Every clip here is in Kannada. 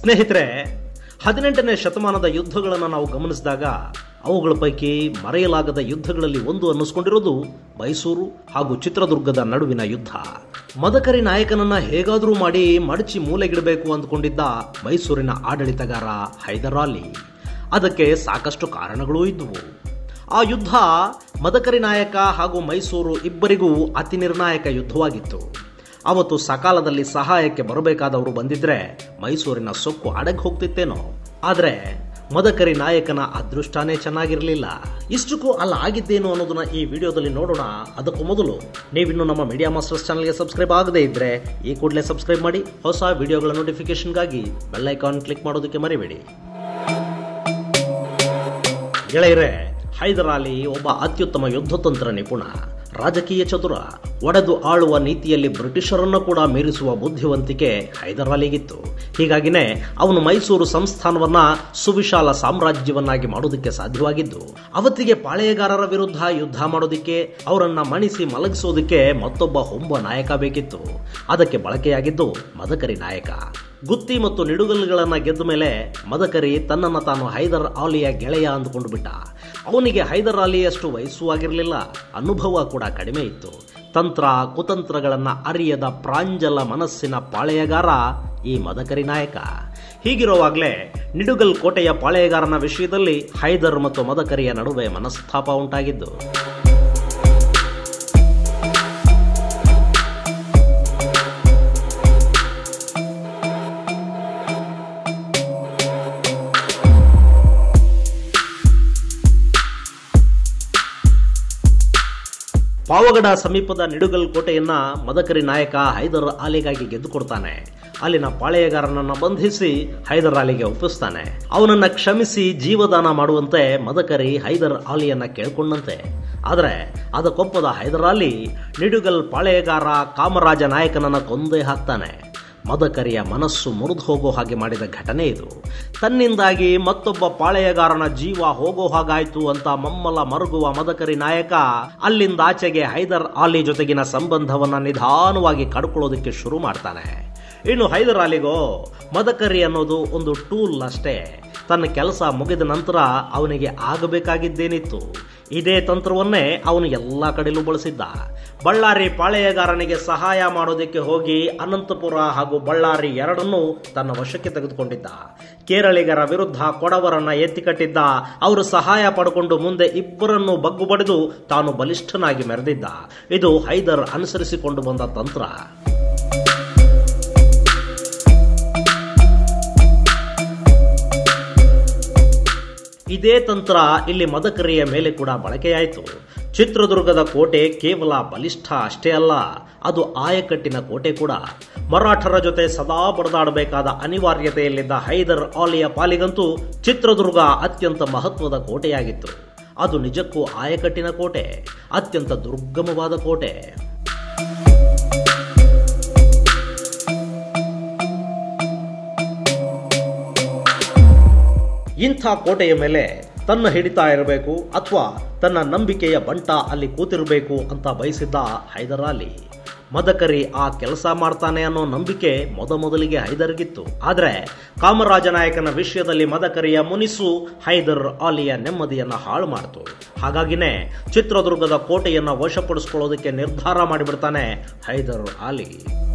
ಸ್ನೇಹಿತರೆ ಹದಿನೆಂಟನೇ ಶತಮಾನದ ಯುದ್ಧಗಳನ್ನು ನಾವು ಗಮನಿಸಿದಾಗ ಅವುಗಳ ಪೈಕಿ ಮರೆಯಲಾಗದ ಯುದ್ಧಗಳಲ್ಲಿ ಒಂದು ಅನ್ನಿಸ್ಕೊಂಡಿರೋದು ಮೈಸೂರು ಹಾಗೂ ಚಿತ್ರದುರ್ಗದ ನಡುವಿನ ಯುದ್ಧ ಮದಕರಿ ನಾಯಕನನ್ನ ಹೇಗಾದರೂ ಮಾಡಿ ಮಡಚಿ ಮೂಲೆಗಿಡಬೇಕು ಅಂದ್ಕೊಂಡಿದ್ದ ಮೈಸೂರಿನ ಆಡಳಿತಗಾರ ಹೈದರಾಲಿ ಅದಕ್ಕೆ ಸಾಕಷ್ಟು ಕಾರಣಗಳೂ ಇದ್ದುವು ಆ ಯುದ್ಧ ಮದಕರಿ ನಾಯಕ ಹಾಗೂ ಮೈಸೂರು ಇಬ್ಬರಿಗೂ ಅತಿ ನಿರ್ಣಾಯಕ ಯುದ್ಧವಾಗಿತ್ತು ಅವತ್ತು ಸಕಾಲದಲ್ಲಿ ಸಹಾಯಕ್ಕೆ ಬರಬೇಕಾದವರು ಬಂದಿದ್ರೆ ಮೈಸೂರಿನ ಸೊಕ್ಕು ಅಡಗಿ ಹೋಗ್ತಿತ್ತೇನೋ ಆದ್ರೆ ಮದಕರಿ ನಾಯಕನ ಅದೃಷ್ಟನೇ ಚೆನ್ನಾಗಿರಲಿಲ್ಲ ಇಷ್ಟಕ್ಕೂ ಅಲ್ಲ ಆಗಿದ್ದೇನು ಅನ್ನೋದನ್ನ ಈ ವಿಡಿಯೋದಲ್ಲಿ ನೋಡೋಣ ಅದಕ್ಕೂ ಮೊದಲು ನೀವಿನ್ನು ನಮ್ಮ ಮೀಡಿಯಾ ಮಾಸ್ಟರ್ಸ್ ಚಾನಲ್ಗೆ ಸಬ್ಸ್ಕ್ರೈಬ್ ಆಗದೇ ಇದ್ರೆ ಈ ಕೂಡಲೇ ಸಬ್ಸ್ಕ್ರೈಬ್ ಮಾಡಿ ಹೊಸ ವಿಡಿಯೋಗಳ ನೋಟಿಫಿಕೇಶನ್ಗಾಗಿ ಬೆಲ್ ಐಕಾನ್ ಕ್ಲಿಕ್ ಮಾಡೋದಕ್ಕೆ ಮರಿಬೇಡಿ ಗೆಳೆಯರೆ ಹೈದರಾಲಿ ಒಬ್ಬ ಅತ್ಯುತ್ತಮ ಯುದ್ಧತಂತ್ರ ನಿಪುಣ ರಾಜಕೀಯ ಚತುರ ಒಡೆದು ಆಳುವ ನೀತಿಯಲ್ಲಿ ಬ್ರಿಟಿಷರನ್ನು ಕೂಡ ಮೀರಿಸುವ ಬುದ್ಧಿವಂತಿಕೆ ಹೈದರಾಲಿಗಿತ್ತು ಹೀಗಾಗಿನೇ ಅವನು ಮೈಸೂರು ಸಂಸ್ಥಾನವನ್ನ ಸುವಿಶಾಲ ಸಾಮ್ರಾಜ್ಯವನ್ನಾಗಿ ಮಾಡೋದಕ್ಕೆ ಸಾಧ್ಯವಾಗಿದ್ದು ಅವತ್ತಿಗೆ ಪಾಳೆಯಗಾರರ ವಿರುದ್ಧ ಯುದ್ಧ ಮಾಡೋದಕ್ಕೆ ಅವರನ್ನ ಮಣಿಸಿ ಮಲಗಿಸೋದಕ್ಕೆ ಮತ್ತೊಬ್ಬ ಹೊಂಬ ನಾಯಕ ಬೇಕಿತ್ತು ಅದಕ್ಕೆ ಬಳಕೆಯಾಗಿದ್ದು ಮದಕರಿ ನಾಯಕ ಗುತ್ತಿ ಮತ್ತು ನಿಡುಗಲ್ಲುಗಳನ್ನ ಗೆದ್ದ ಮೇಲೆ ಮದಕರಿ ತನ್ನನ್ನು ತಾನು ಹೈದರ್ ಆಲಿಯ ಗೆಳೆಯ ಅಂದುಕೊಂಡು ಬಿಟ್ಟ ಅವನಿಗೆ ಹೈದರ್ ಅಲಿಯಷ್ಟು ವಯಸ್ಸು ಆಗಿರಲಿಲ್ಲ ಅನುಭವ ಕೂಡ ಕಡಿಮೆ ಇತ್ತು ತಂತ್ರ ಕುತಂತ್ರಗಳನ್ನ ಅರಿಯದ ಪ್ರಾಂಜಲ ಮನಸ್ಸಿನ ಪಾಳೆಯಗಾರ ಈ ಮದಕರಿ ನಾಯಕ ಹೀಗಿರುವಾಗಲೇ ನಿಡುಗಲ್ ಕೋಟೆಯ ಪಾಳೆಯಗಾರನ ವಿಷಯದಲ್ಲಿ ಹೈದರ್ ಮತ್ತು ಮದಕರಿಯ ನಡುವೆ ಮನಸ್ತಾಪ ಉಂಟಾಗಿದ್ದು ಪಾವಗಡ ಸಮೀಪದ ನಿಡುಗಲ್ ಕೋಟೆಯನ್ನ ಮದಕರಿ ನಾಯಕ ಹೈದರ್ ಅಲಿಗಾಗಿ ಗೆದ್ದುಕೊಡ್ತಾನೆ ಅಲ್ಲಿನ ಪಾಳೆಯಗಾರನನ್ನ ಬಂಧಿಸಿ ಹೈದರ್ ಅಲಿಗೆ ಒಪ್ಪಿಸ್ತಾನೆ ಅವನನ್ನ ಕ್ಷಮಿಸಿ ಜೀವದಾನ ಮಾಡುವಂತೆ ಮದಕರಿ ಹೈದರ್ ಅಲಿಯನ್ನ ಕೇಳ್ಕೊಂಡಂತೆ ಆದರೆ ಅದಕ್ಕೊಪ್ಪದ ಹೈದರ್ ಅಲಿ ನಿಡುಗಲ್ ಪಾಳೆಯಗಾರ ಕಾಮರಾಜ ನಾಯಕನನ್ನ ಕೊಂದೇ ಹಾಕ್ತಾನೆ ಮದಕರಿಯ ಮನಸ್ಸು ಮುರಿದು ಹೋಗೋ ಹಾಗೆ ಮಾಡಿದ ಘಟನೆ ಇದು ತನ್ನಿಂದಾಗಿ ಮತ್ತೊಬ್ಬ ಪಾಳೆಯಗಾರನ ಜೀವ ಹೋಗೋ ಹಾಗಾಯ್ತು ಅಂತ ಮಮ್ಮಲ ಮರುಗುವ ಮದಕರಿ ನಾಯಕ ಅಲ್ಲಿಂದ ಆಚೆಗೆ ಹೈದರ್ ಆಲಿ ಜೊತೆಗಿನ ಸಂಬಂಧವನ್ನ ನಿಧಾನವಾಗಿ ಕಡ್ಕೊಳ್ಳೋದಕ್ಕೆ ಶುರು ಮಾಡ್ತಾನೆ ಇನ್ನು ಹೈದರ್ ಅಲಿಗೋ ಮದಕರಿ ಅನ್ನೋದು ಒಂದು ಟೂಲ್ ಅಷ್ಟೇ ತನ್ನ ಕೆಲಸ ಮುಗಿದ ನಂತರ ಅವನಿಗೆ ಆಗಬೇಕಾಗಿದ್ದೇನಿತ್ತು ಇದೇ ತಂತ್ರವನ್ನೇ ಅವನು ಎಲ್ಲ ಕಡೆಲೂ ಬಳಸಿದ್ದ ಬಳ್ಳಾರಿ ಪಾಳೆಯಗಾರನಿಗೆ ಸಹಾಯ ಮಾಡೋದಕ್ಕೆ ಹೋಗಿ ಅನಂತಪುರ ಹಾಗೂ ಬಳ್ಳಾರಿ ಎರಡನ್ನೂ ತನ್ನ ವಶಕ್ಕೆ ತೆಗೆದುಕೊಂಡಿದ್ದ ಕೇರಳಿಗರ ವಿರುದ್ಧ ಕೊಡವರನ್ನ ಎತ್ತಿಕಟ್ಟಿದ್ದ ಅವರು ಸಹಾಯ ಪಡ್ಕೊಂಡು ಮುಂದೆ ಇಬ್ಬರನ್ನು ಬಗ್ಗು ಬಡಿದು ತಾನು ಬಲಿಷ್ಠನಾಗಿ ಮೆರೆದಿದ್ದ ಇದು ಹೈದರ್ ಅನುಸರಿಸಿಕೊಂಡು ಬಂದ ತಂತ್ರ ಇದೇ ತಂತ್ರ ಇಲ್ಲಿ ಮದಕರಿಯ ಮೇಲೆ ಕೂಡ ಬಳಕೆಯಾಯಿತು ಚಿತ್ರದುರ್ಗದ ಕೋಟೆ ಕೇವಲ ಬಲಿಷ್ಠ ಅಷ್ಟೇ ಅಲ್ಲ ಅದು ಆಯಕಟ್ಟಿನ ಕೋಟೆ ಕೂಡ ಮರಾಠರ ಜೊತೆ ಸದಾ ಬಡದಾಡಬೇಕಾದ ಅನಿವಾರ್ಯತೆಯಲ್ಲಿದ್ದ ಹೈದರ್ ಆಲಿಯ ಪಾಲಿಗಂತೂ ಚಿತ್ರದುರ್ಗ ಅತ್ಯಂತ ಮಹತ್ವದ ಕೋಟೆಯಾಗಿತ್ತು ಅದು ನಿಜಕ್ಕೂ ಆಯಕಟ್ಟಿನ ಕೋಟೆ ಅತ್ಯಂತ ದುರ್ಗಮವಾದ ಕೋಟೆ ಇಂಥ ಕೋಟೆಯ ಮೇಲೆ ತನ್ನ ಹಿಡಿತಾ ಇರಬೇಕು ಅಥವಾ ತನ್ನ ನಂಬಿಕೆಯ ಬಂಟ ಅಲ್ಲಿ ಕೂತಿರಬೇಕು ಅಂತ ಬಯಸಿದ್ದ ಹೈದರಾಲಿ ಮದಕರಿ ಆ ಕೆಲಸ ಮಾಡ್ತಾನೆ ಅನ್ನೋ ನಂಬಿಕೆ ಮೊದಮೊದಲಿಗೆ ಹೈದರ್ಗಿತ್ತು ಆದ್ರೆ ಕಾಮರಾಜ ನಾಯಕನ ವಿಷಯದಲ್ಲಿ ಮದಕರಿಯ ಮುನಿಸು ಹೈದರ್ ಆಲಿಯ ನೆಮ್ಮದಿಯನ್ನ ಹಾಳು ಮಾಡಿತು ಹಾಗಾಗಿನೇ ಚಿತ್ರದುರ್ಗದ ಕೋಟೆಯನ್ನ ವಶಪಡಿಸ್ಕೊಳ್ಳೋದಕ್ಕೆ ನಿರ್ಧಾರ ಮಾಡಿಬಿಡ್ತಾನೆ ಹೈದರ್ ಆಲಿ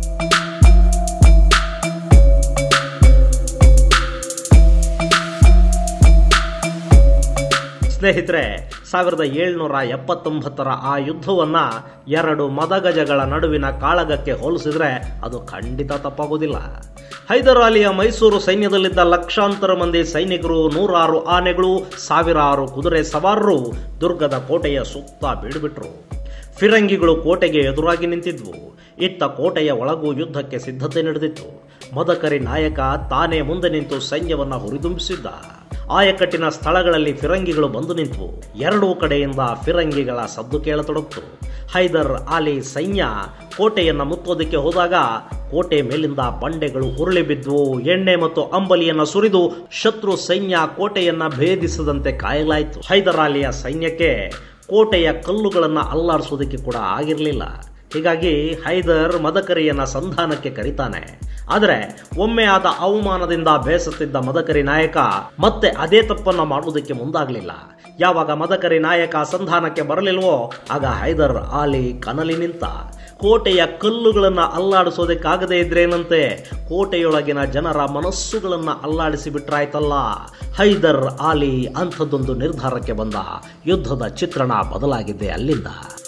ಸ್ನೇಹಿತರೆ ಸಾವಿರದ ಏಳ್ನೂರ ಎಪ್ಪತ್ತೊಂಬತ್ತರ ಆ ಯುದ್ಧವನ್ನ ಎರಡು ಮದಗಜಗಳ ನಡುವಿನ ಕಾಳಗಕ್ಕೆ ಹೋಲಿಸಿದ್ರೆ ಅದು ಖಂಡಿತ ತಪ್ಪಾಗೋದಿಲ್ಲ ಹೈದರ್ ಅಲಿಯ ಮೈಸೂರು ಸೈನ್ಯದಲ್ಲಿದ್ದ ಲಕ್ಷಾಂತರ ಮಂದಿ ಸೈನಿಕರು ನೂರಾರು ಆನೆಗಳು ಸಾವಿರಾರು ಕುದುರೆ ಸವಾರರು ದುರ್ಗದ ಕೋಟೆಯ ಸುತ್ತ ಬೀಡುಬಿಟ್ರು ಫಿರಂಗಿಗಳು ಕೋಟೆಗೆ ಎದುರಾಗಿ ನಿಂತಿದ್ವು ಇತ್ತ ಕೋಟೆಯ ಒಳಗೂ ಯುದ್ಧಕ್ಕೆ ಸಿದ್ಧತೆ ನಡೆದಿತ್ತು ಮದಕರಿ ನಾಯಕ ತಾನೇ ಮುಂದೆ ನಿಂತು ಸೈನ್ಯವನ್ನ ಹುರಿದುಂಬಿಸಿದ್ದ ಆಯಕಟ್ಟಿನ ಸ್ಥಳಗಳಲ್ಲಿ ಫಿರಂಗಿಗಳು ಬಂದು ನಿಂತವು ಎರಡೂ ಕಡೆಯಿಂದ ಫಿರಂಗಿಗಳ ಸದ್ದು ಕೇಳತೊಡಗಿತು ಹೈದರ್ ಆಲಿ ಸೈನ್ಯ ಕೋಟೆಯನ್ನ ಮುತ್ತೋದಕ್ಕೆ ಹೋದಾಗ ಕೋಟೆ ಮೇಲಿಂದ ಬಂಡೆಗಳು ಉರುಳಿ ಬಿದ್ವು ಎಣ್ಣೆ ಮತ್ತು ಅಂಬಲಿಯನ್ನ ಸುರಿದು ಶತ್ರು ಸೈನ್ಯ ಕೋಟೆಯನ್ನ ಭೇದಿಸದಂತೆ ಕಾಯಲಾಯಿತು ಹೈದರ್ ಆಲಿಯ ಸೈನ್ಯಕ್ಕೆ ಕೋಟೆಯ ಕಲ್ಲುಗಳನ್ನ ಅಲ್ಲಾಡಿಸೋದಕ್ಕೆ ಕೂಡ ಆಗಿರಲಿಲ್ಲ ಹೀಗಾಗಿ ಹೈದರ್ ಮದಕರಿಯನ್ನ ಸಂಧಾನಕ್ಕೆ ಕರೀತಾನೆ ಆದರೆ ಒಮ್ಮೆ ಆದ ಅವಮಾನದಿಂದ ಬೇಸತ್ತಿದ್ದ ಮದಕರಿ ನಾಯಕ ಮತ್ತೆ ಅದೇ ತಪ್ಪನ್ನ ಮಾಡುವುದಕ್ಕೆ ಮುಂದಾಗಲಿಲ್ಲ ಯಾವಾಗ ಮದಕರಿ ನಾಯಕ ಸಂಧಾನಕ್ಕೆ ಬರಲಿಲ್ವೋ ಆಗ ಹೈದರ್ ಆಲಿ ಕನಲಿ ನಿಂತ ಕೋಟೆಯ ಕಲ್ಲುಗಳನ್ನ ಅಲ್ಲಾಡಿಸೋದಕ್ಕಾಗದೇ ಇದ್ರೇನಂತೆ ಕೋಟೆಯೊಳಗಿನ ಜನರ ಮನಸ್ಸುಗಳನ್ನ ಅಲ್ಲಾಡಿಸಿ ಬಿಟ್ರಾಯ್ತಲ್ಲ ಹೈದರ್ ಆಲಿ ಅಂಥದ್ದೊಂದು ನಿರ್ಧಾರಕ್ಕೆ ಬಂದ ಯುದ್ಧದ ಚಿತ್ರಣ ಬದಲಾಗಿದೆ ಅಲ್ಲಿಂದ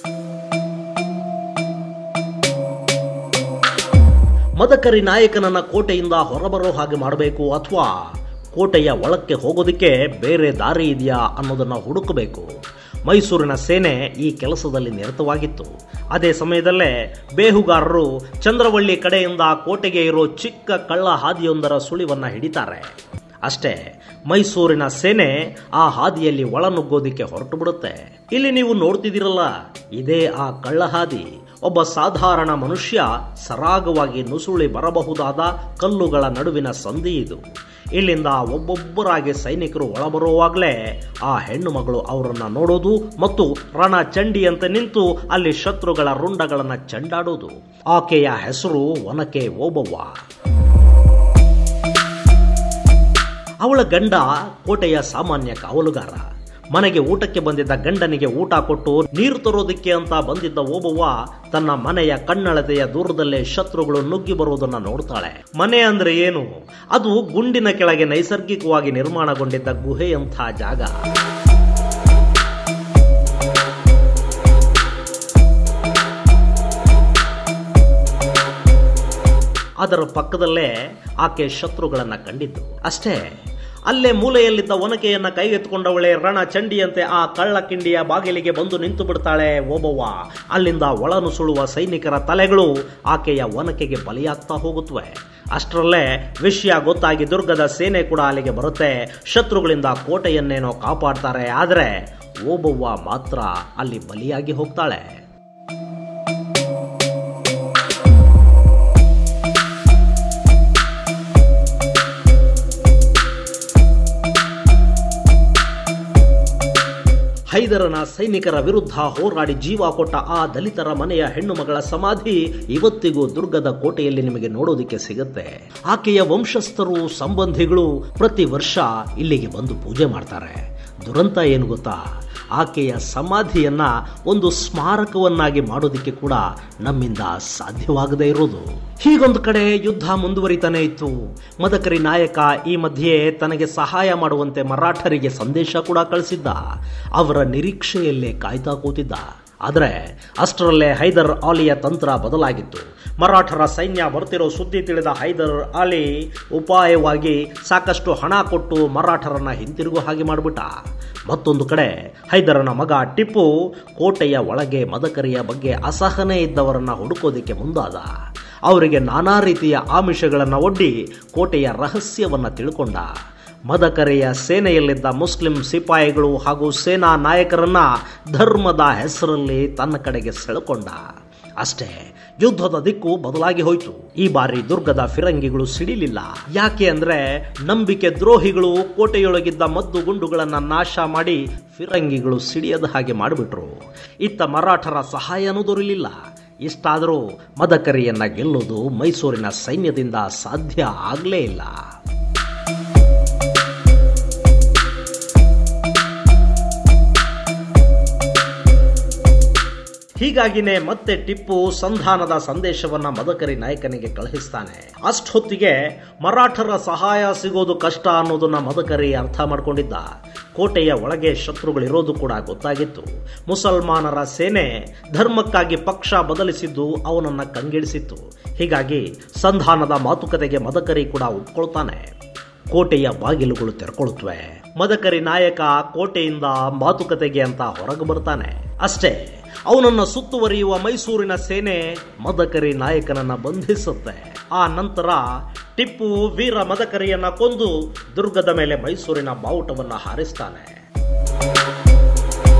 ಮದಕರಿ ನಾಯಕನನ್ನ ಕೋಟೆಯಿಂದ ಹೊರಬರೋ ಹಾಗೆ ಮಾಡಬೇಕು ಅಥವಾ ಕೋಟೆಯ ಒಳಕ್ಕೆ ಹೋಗೋದಕ್ಕೆ ಬೇರೆ ದಾರಿ ಇದೆಯಾ ಅನ್ನೋದನ್ನ ಹುಡುಕಬೇಕು ಮೈಸೂರಿನ ಸೇನೆ ಈ ಕೆಲಸದಲ್ಲಿ ನಿರತವಾಗಿತ್ತು ಅದೇ ಸಮಯದಲ್ಲೇ ಬೇಹುಗಾರರು ಚಂದ್ರವಳ್ಳಿ ಕಡೆಯಿಂದ ಕೋಟೆಗೆ ಇರೋ ಚಿಕ್ಕ ಕಳ್ಳ ಹಾದಿಯೊಂದರ ಸುಳಿವನ್ನ ಹಿಡಿತಾರೆ ಅಷ್ಟೇ ಮೈಸೂರಿನ ಸೇನೆ ಆ ಹಾದಿಯಲ್ಲಿ ಒಳನುಗ್ಗೋದಿಕ್ಕೆ ಹೊರಟು ಬಿಡುತ್ತೆ ಇಲ್ಲಿ ನೀವು ನೋಡ್ತಿದ್ದೀರಲ್ಲ ಇದೇ ಆ ಕಳ್ಳ ಹಾದಿ ಒಬ್ಬ ಸಾಧಾರಣ ಮನುಷ್ಯ ಸರಾಗವಾಗಿ ನುಸುಳಿ ಬರಬಹುದಾದ ಕಲ್ಲುಗಳ ನಡುವಿನ ಸಂಧಿ ಇದು ಇಲ್ಲಿಂದ ಒಬ್ಬೊಬ್ಬರಾಗಿ ಸೈನಿಕರು ಒಳಬರುವಾಗಲೇ ಆ ಹೆಣ್ಣು ಮಗಳು ಅವರನ್ನ ನೋಡೋದು ಮತ್ತು ರಣ ಚಂಡಿಯಂತೆ ನಿಂತು ಅಲ್ಲಿ ಶತ್ರುಗಳ ರುಂಡಗಳನ್ನ ಚಂಡಾಡೋದು ಆಕೆಯ ಹೆಸರು ಒನಕೆ ಓಬವ್ವ ಅವಳ ಗಂಡ ಕೋಟೆಯ ಸಾಮಾನ್ಯ ಕಾವಲುಗಾರ ಮನೆಗೆ ಊಟಕ್ಕೆ ಬಂದಿದ್ದ ಗಂಡನಿಗೆ ಊಟ ಕೊಟ್ಟು ನೀರು ತರೋದಕ್ಕೆ ಅಂತ ಬಂದಿದ್ದ ಓಬವ್ವ ತನ್ನ ಮನೆಯ ಕಣ್ಣಳತೆಯ ದೂರದಲ್ಲೇ ಶತ್ರುಗಳು ನುಗ್ಗಿ ಬರುವುದನ್ನ ನೋಡ್ತಾಳೆ ಮನೆ ಅಂದ್ರೆ ಏನು ಅದು ಗುಂಡಿನ ಕೆಳಗೆ ನೈಸರ್ಗಿಕವಾಗಿ ನಿರ್ಮಾಣಗೊಂಡಿದ್ದ ಗುಹೆಯಂಥ ಜಾಗ ಅದರ ಪಕ್ಕದಲ್ಲೇ ಆಕೆ ಶತ್ರುಗಳನ್ನ ಕಂಡಿದ್ದು ಅಷ್ಟೇ ಅಲ್ಲೇ ಮೂಲೆಯಲ್ಲಿದ್ದ ಒನಕೆಯನ್ನ ಕೈಗೆತ್ತಿಕೊಂಡವಳೆ ರಣ ಚಂಡಿಯಂತೆ ಆ ಕಳ್ಳ ಕಿಂಡಿಯ ಬಾಗಿಲಿಗೆ ಬಂದು ನಿಂತು ಬಿಡ್ತಾಳೆ ಓಬವ್ವ ಅಲ್ಲಿಂದ ಒಳನುಸುಳುವ ಸೈನಿಕರ ತಲೆಗಳು ಆಕೆಯ ಒನಕೆಗೆ ಬಲಿಯಾಗ್ತಾ ಹೋಗುತ್ತವೆ ಅಷ್ಟರಲ್ಲೇ ವಿಷಯ ಗೊತ್ತಾಗಿ ದುರ್ಗದ ಸೇನೆ ಕೂಡ ಅಲ್ಲಿಗೆ ಬರುತ್ತೆ ಶತ್ರುಗಳಿಂದ ಕೋಟೆಯನ್ನೇನೋ ಕಾಪಾಡ್ತಾರೆ ಆದರೆ ಓಬವ್ವ ಮಾತ್ರ ಅಲ್ಲಿ ಬಲಿಯಾಗಿ ಹೋಗ್ತಾಳೆ ಹೈದರನ ಸೈನಿಕರ ವಿರುದ್ಧ ಹೋರಾಡಿ ಜೀವ ಕೊಟ್ಟ ಆ ದಲಿತರ ಮನೆಯ ಹೆಣ್ಣು ಮಗಳ ಸಮಾಧಿ ಇವತ್ತಿಗೂ ದುರ್ಗದ ಕೋಟೆಯಲ್ಲಿ ನಿಮಗೆ ನೋಡೋದಿಕ್ಕೆ ಸಿಗುತ್ತೆ ಆಕೆಯ ವಂಶಸ್ಥರು ಸಂಬಂಧಿಗಳು ಪ್ರತಿ ವರ್ಷ ಇಲ್ಲಿಗೆ ಬಂದು ಪೂಜೆ ಮಾಡ್ತಾರೆ ದುರಂತ ಏನು ಗೊತ್ತಾ ಆಕೆಯ ಸಮಾಧಿಯನ್ನ ಒಂದು ಸ್ಮಾರಕವನ್ನಾಗಿ ಮಾಡೋದಿಕ್ಕೆ ಕೂಡ ನಮ್ಮಿಂದ ಸಾಧ್ಯವಾಗದೇ ಇರೋದು ಹೀಗೊಂದು ಕಡೆ ಯುದ್ಧ ಮುಂದುವರಿತಾನೆ ಇತ್ತು ಮದಕರಿ ನಾಯಕ ಈ ಮಧ್ಯೆ ತನಗೆ ಸಹಾಯ ಮಾಡುವಂತೆ ಮರಾಠರಿಗೆ ಸಂದೇಶ ಕೂಡ ಕಳಿಸಿದ್ದ ಅವರ ನಿರೀಕ್ಷೆಯಲ್ಲೇ ಕಾಯ್ತಾ ಕೂತಿದ್ದ ಆದರೆ ಅಷ್ಟರಲ್ಲೇ ಹೈದರ್ ಆಲಿಯ ತಂತ್ರ ಬದಲಾಗಿತ್ತು ಮರಾಠರ ಸೈನ್ಯ ಬರ್ತಿರೋ ಸುದ್ದಿ ತಿಳಿದ ಹೈದರ್ ಆಲಿ ಉಪಾಯವಾಗಿ ಸಾಕಷ್ಟು ಹಣ ಕೊಟ್ಟು ಮರಾಠರನ್ನ ಹಿಂತಿರುಗೋ ಹಾಗೆ ಮಾಡಿಬಿಟ್ಟ ಮತ್ತೊಂದು ಕಡೆ ಹೈದರನ ಮಗ ಟಿಪ್ಪು ಕೋಟೆಯ ಒಳಗೆ ಮದಕರಿಯ ಬಗ್ಗೆ ಅಸಹನೆ ಇದ್ದವರನ್ನ ಹುಡುಕೋದಿಕ್ಕೆ ಮುಂದಾದ ಅವರಿಗೆ ನಾನಾ ರೀತಿಯ ಆಮಿಷಗಳನ್ನು ಒಡ್ಡಿ ಕೋಟೆಯ ರಹಸ್ಯವನ್ನ ತಿಳ್ಕೊಂಡ ಮದಕರೆಯ ಸೇನೆಯಲ್ಲಿದ್ದ ಮುಸ್ಲಿಂ ಸಿಪಾಯಿಗಳು ಹಾಗೂ ಸೇನಾ ನಾಯಕರನ್ನ ಧರ್ಮದ ಹೆಸರಲ್ಲಿ ತನ್ನ ಕಡೆಗೆ ಸೆಳೆಕೊಂಡ ಅಷ್ಟೇ ಯುದ್ಧದ ದಿಕ್ಕು ಬದಲಾಗಿ ಹೋಯಿತು ಈ ಬಾರಿ ದುರ್ಗದ ಫಿರಂಗಿಗಳು ಸಿಡಿಲಿಲ್ಲ ಯಾಕೆ ಅಂದ್ರೆ ನಂಬಿಕೆ ದ್ರೋಹಿಗಳು ಕೋಟೆಯೊಳಗಿದ್ದ ಮದ್ದು ಗುಂಡುಗಳನ್ನ ನಾಶ ಮಾಡಿ ಫಿರಂಗಿಗಳು ಸಿಡಿಯದ ಹಾಗೆ ಮಾಡಿಬಿಟ್ರು ಇತ್ತ ಮರಾಠರ ಸಹಾಯನೂ ದೊರೆಯಲಿಲ್ಲ ಇಷ್ಟಾದರೂ ಮದಕರಿಯನ್ನ ಗೆಲ್ಲುವುದು ಮೈಸೂರಿನ ಸೈನ್ಯದಿಂದ ಸಾಧ್ಯ ಆಗಲೇ ಇಲ್ಲ ಹೀಗಾಗಿನೇ ಮತ್ತೆ ಟಿಪ್ಪು ಸಂಧಾನದ ಸಂದೇಶವನ್ನ ಮದಕರಿ ನಾಯಕನಿಗೆ ಕಳುಹಿಸ್ತಾನೆ ಅಷ್ಟೊತ್ತಿಗೆ ಮರಾಠರ ಸಹಾಯ ಸಿಗೋದು ಕಷ್ಟ ಅನ್ನೋದನ್ನ ಮದಕರಿ ಅರ್ಥ ಮಾಡ್ಕೊಂಡಿದ್ದ ಕೋಟೆಯ ಒಳಗೆ ಶತ್ರುಗಳಿರೋದು ಕೂಡ ಗೊತ್ತಾಗಿತ್ತು ಮುಸಲ್ಮಾನರ ಸೇನೆ ಧರ್ಮಕ್ಕಾಗಿ ಪಕ್ಷ ಬದಲಿಸಿದ್ದು ಅವನನ್ನ ಕಂಗೆಡಿಸಿತ್ತು ಹೀಗಾಗಿ ಸಂಧಾನದ ಮಾತುಕತೆಗೆ ಮದಕರಿ ಕೂಡ ಒಪ್ಕೊಳ್ತಾನೆ ಕೋಟೆಯ ಬಾಗಿಲುಗಳು ತೆರ್ಕೊಳ್ಳುತ್ತವೆ ಮದಕರಿ ನಾಯಕ ಕೋಟೆಯಿಂದ ಮಾತುಕತೆಗೆ ಅಂತ ಹೊರಗೆ ಬರ್ತಾನೆ ಅಷ್ಟೇ ಅವನನ್ನ ಸುತ್ತುವರಿಯುವ ಮೈಸೂರಿನ ಸೇನೆ ಮದಕರಿ ನಾಯಕನನ್ನ ಬಂಧಿಸುತ್ತೆ ಆ ನಂತರ ಟಿಪ್ಪು ವೀರ ಮದಕರಿಯನ್ನ ಕೊಂದು ದುರ್ಗದ ಮೇಲೆ ಮೈಸೂರಿನ ಬಾವುಟವನ್ನ ಹಾರಿಸ್ತಾನೆ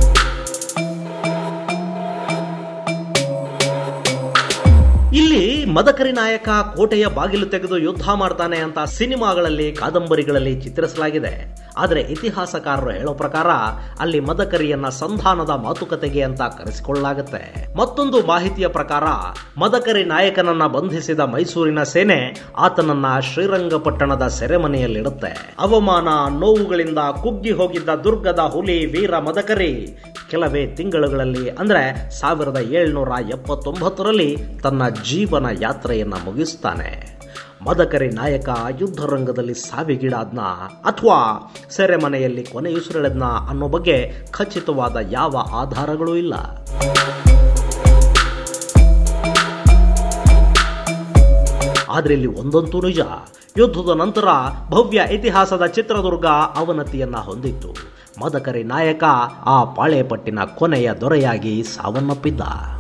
ಇಲ್ಲಿ ಮದಕರಿ ನಾಯಕ ಕೋಟೆಯ ಬಾಗಿಲು ತೆಗೆದು ಯುದ್ಧ ಮಾಡ್ತಾನೆ ಅಂತ ಸಿನಿಮಾಗಳಲ್ಲಿ ಕಾದಂಬರಿಗಳಲ್ಲಿ ಚಿತ್ರಿಸಲಾಗಿದೆ ಆದರೆ ಇತಿಹಾಸಕಾರರು ಹೇಳೋ ಪ್ರಕಾರ ಅಲ್ಲಿ ಮದಕರಿಯನ್ನ ಸಂಧಾನದ ಮಾತುಕತೆಗೆ ಅಂತ ಕರೆಸಿಕೊಳ್ಳಲಾಗುತ್ತೆ ಮತ್ತೊಂದು ಮಾಹಿತಿಯ ಪ್ರಕಾರ ಮದಕರಿ ನಾಯಕನನ್ನ ಬಂಧಿಸಿದ ಮೈಸೂರಿನ ಸೇನೆ ಆತನನ್ನ ಶ್ರೀರಂಗಪಟ್ಟಣದ ಸೆರೆಮನೆಯಲ್ಲಿಡುತ್ತೆ ಅವಮಾನ ನೋವುಗಳಿಂದ ಕುಗ್ಗಿ ಹೋಗಿದ್ದ ದುರ್ಗದ ಹುಲಿ ವೀರ ಮದಕರಿ ಕೆಲವೇ ತಿಂಗಳುಗಳಲ್ಲಿ ಅಂದ್ರೆ ಸಾವಿರದ ಏಳ್ನೂರ ಎಪ್ಪತ್ತೊಂಬತ್ತರಲ್ಲಿ ತನ್ನ ಜೀವನ ಯಾತ್ರೆಯನ್ನ ಮುಗಿಸ್ತಾನೆ ಮದಕರಿ ನಾಯಕ ಯುದ್ಧ ರಂಗದಲ್ಲಿ ಸಾವಿಗೀಡಾದ್ನ ಅಥವಾ ಸೆರೆಮನೆಯಲ್ಲಿ ಕೊನೆಯುಸಿರೆಳೆದ್ನ ಅನ್ನೋ ಬಗ್ಗೆ ಖಚಿತವಾದ ಯಾವ ಆಧಾರಗಳೂ ಇಲ್ಲ ಆದ್ರೆ ಇಲ್ಲಿ ಒಂದಂತೂ ನಿಜ ಯುದ್ಧದ ನಂತರ ಭವ್ಯ ಇತಿಹಾಸದ ಚಿತ್ರದುರ್ಗ ಅವನತಿಯನ್ನ ಹೊಂದಿತ್ತು ಮದಕರಿ ನಾಯಕ ಆ ಪಾಳೆಪಟ್ಟಿನ ಕೊನೆಯ ದೊರೆಯಾಗಿ ಸಾವನ್ನಪ್ಪಿದ್ದ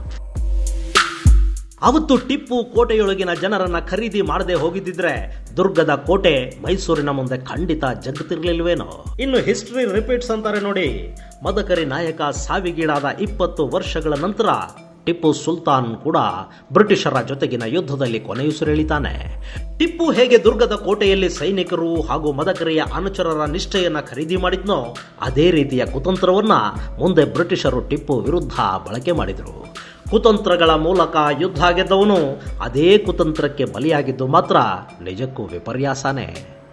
ಅವತ್ತು ಟಿಪ್ಪು ಕೋಟೆಯೊಳಗಿನ ಜನರನ್ನ ಖರೀದಿ ಮಾಡದೆ ಹೋಗಿದ್ದಿದ್ರೆ ದುರ್ಗದ ಕೋಟೆ ಮೈಸೂರಿನ ಮುಂದೆ ಖಂಡಿತ ಜಗ್ತಿರ್ಲಿಲ್ವೇನೋ ಇನ್ನು ಹಿಸ್ಟ್ರಿ ರಿಪೀಟ್ಸ್ ಅಂತಾರೆ ನೋಡಿ ಮದಕರಿ ನಾಯಕ ಸಾವಿಗೀಡಾದ ಇಪ್ಪತ್ತು ವರ್ಷಗಳ ನಂತರ ಟಿಪ್ಪು ಸುಲ್ತಾನ್ ಕೂಡ ಬ್ರಿಟಿಷರ ಜೊತೆಗಿನ ಯುದ್ಧದಲ್ಲಿ ಕೊನೆಯುಸಿರೆಳಿತಾನೆ ಟಿಪ್ಪು ಹೇಗೆ ದುರ್ಗದ ಕೋಟೆಯಲ್ಲಿ ಸೈನಿಕರು ಹಾಗೂ ಮದಕರಿಯ ಅನುಚರರ ನಿಷ್ಠೆಯನ್ನ ಖರೀದಿ ಮಾಡಿದ್ನೋ ಅದೇ ರೀತಿಯ ಕುತಂತ್ರವನ್ನ ಮುಂದೆ ಬ್ರಿಟಿಷರು ಟಿಪ್ಪು ವಿರುದ್ಧ ಬಳಕೆ ಮಾಡಿದರು ಕುತಂತ್ರಗಳ ಮೂಲಕ ಯುದ್ಧ ಗೆದ್ದವನು ಅದೇ ಕುತಂತ್ರಕ್ಕೆ ಬಲಿಯಾಗಿದ್ದು ಮಾತ್ರ ನಿಜಕ್ಕೂ ವಿಪರ್ಯಾಸನೇ